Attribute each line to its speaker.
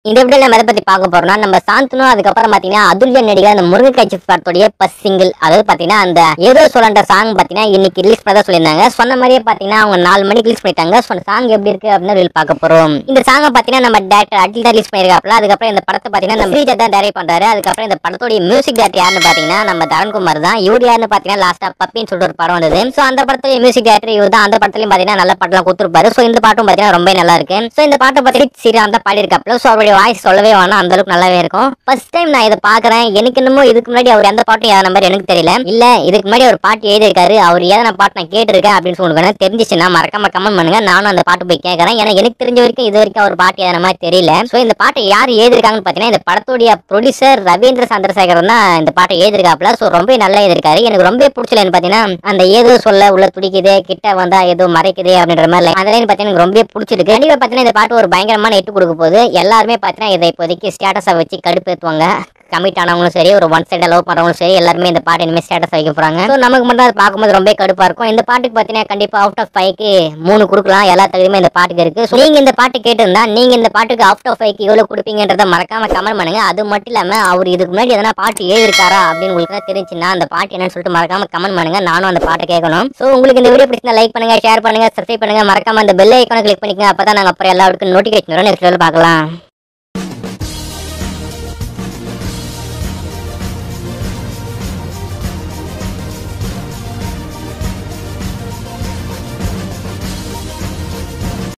Speaker 1: இந்த வீடியோ நம்ம எதை பத்தி பார்க்க போறோம்னா நம்ம சாந்தனு அதுக்கப்புறம் பாத்தீங்கன்னா அதுல்ய நடிகர் அந்த முருங்கை சிப்ஸ் படத்துடைய பஸ் சிங்கிள் அதாவது பாத்தீங்கன்னா அந்த ஏதோ சொல்லன்ற சாங் பாத்தீங்கன்னா இன்னைக்கு ரிலீஸ் பண்ணதா சொல்லியிருந்தாங்க சொன்ன மாதிரியே பாத்தீங்கன்னா அவங்க நாலு மணிக்கு ரிலீஸ் பண்ணிட்டாங்க சொன்ன சாங் எப்படி இருக்கு அப்படின்னு ரீல் பார்க்க போறோம் இந்த சாங்கை பாத்தீங்கன்னா நம்ம டேரக்டர் அட்லி தான் ரிலீஸ் பண்ணிருக்காப்ல அதுக்கப்புறம் இந்த படத்தை பாத்தீங்கன்னா நம்ம ஸ்ரீஜத் தான் டைரக்ட் பண்றாரு அதுக்கப்புறம் இந்த படத்துடைய மியூசிக் டேரக்டர் யாருன்னு பாத்தீங்கன்னா நம்ம தரண்குமார் தான் இவர் யாருன்னு பாத்தீங்கன்னா லாஸ்டா பப்பின்னு சொல்லிட்டு ஒரு படம் வந்தது சோ அந்த படத்துடைய மியூசிக் டேரக்டர் இவர் தான் அந்த படத்துலயும் பாத்தீங்கன்னா நல்ல பாட்டுலாம் கொடுத்துருப்பாரு சோ இந்த பாட்டும் பாத்தீங்கன்னா ரொம்ப நல்லா இருக்கு சோ இந்த பாட்டை பத்தி சீரான் தான் பாடியிருக்காப்ல சோ அவருடைய வாய்ஸ் சொல்லவே வேணாம் அந்த அளவுக்கு நல்லாவே இருக்கும் ஃபர்ஸ்ட் டைம் நான் இதை பாக்குறேன் எனக்கு என்னமோ இதுக்கு முன்னாடி அவர் எந்த பாட்டும் ஏதாவது மாதிரி எனக்கு தெரியல இல்ல இதுக்கு முன்னாடி ஒரு பாட்டு எழுதியிருக்காரு அவர் ஏதாவது பாட்டு நான் கேட்டிருக்கேன் அப்படின்னு சொல்லுங்க தெரிஞ்சிச்சுன்னா மறக்காம கமெண்ட் பண்ணுங்க நானும் அந்த பாட்டு போய் கேட்கறேன் ஏன்னா எனக்கு தெரிஞ்ச வரைக்கும் இது வரைக்கும் ஒரு பாட்டு எழுதின மாதிரி தெரியல சோ இந்த பாட்டை யார் எழுதிருக்காங்கன்னு பாத்தீங்கன்னா இந்த படத்துடைய ப்ரொடியூசர் ரவீந்திர சந்திரசேகரன் தான் இந்த பாட்டை எழுதிருக்காப்ல சோ ரொம்ப நல்லா எழுதிருக்காரு எனக்கு ரொம்ப பிடிச்சலன்னு பாத்தீங்கன்னா அந்த ஏதோ சொல்ல உள்ள துடிக்குது கிட்ட வந்தா ஏதோ மறைக்குது அப்படின்ற மாதிரி line. அந்த லைன் பாத்தீங்கன்னா எனக்கு ரொம்ப பிடிச்சிருக்கு கண்டிப்பா பாத்தீங்கன்னா இந்த பாட்டு ஒரு பயங்கரமான எட்டு கொடுக்க போகுது எல்லாருமே பாத்தீங்கன்னா இதை இப்போதைக்கு ஸ்டேட்டஸை வச்சு கடுப்பேத்துவாங்க கமிட் ஆனவங்களும் சரி ஒரு ஒன் சைடா லவ் பண்றவங்களும் சரி எல்லாருமே இந்த பாட்டு இனிமேல் ஸ்டேட்டஸ் வைக்க போறாங்க ஸோ நமக்கு மட்டும் அதை பார்க்கும்போது ரொம்ப கடுப்பா இருக்கும் இந்த பாட்டுக்கு பார்த்தீங்கன்னா கண்டிப்பா அவுட் ஆஃப் ஃபைவ்க்கு மூணு கொடுக்கலாம் எல்லா தகுதியுமே இந்த பாட்டுக்கு இருக்கு So, நீங்க இந்த பாட்டு கேட்டிருந்தா நீங்க இந்த பாட்டுக்கு அவுட் ஆஃப் ஃபைவ்க்கு எவ்வளவு கொடுப்பீங்கன்றத மறக்காம கமெண்ட் பண்ணுங்க அது மட்டும் இல்லாம அவர் இதுக்கு முன்னாடி எதனா பாட்டு எழுதிருக்காரா அப்படின்னு உங்களுக்கு எதாவது தெரிஞ்சுன்னா அந்த பாட்டு என்னன்னு சொல்லிட்டு மறக்காம கமெண்ட் பண்ணுங்க நானும் அந்த பாட்டை கேட்கணும் ஸோ உங்களுக்கு இந்த வீடியோ பிடிச்சிருந்தா லைக் பண்ணுங்க ஷேர் பண்ணுங்க சப்ஸ்கிரைப் பண்ணுங்க மறக்காம அந்த பெல் ஐக்கானை கிளிக் பண்ணிக்கங்க அப்பதான் நாங்க அப்புறம் எல்லாருக்கும் நோட்டிஃபிகேஷன் வரும் நெக்ஸ்ட் பார்க்கலாம்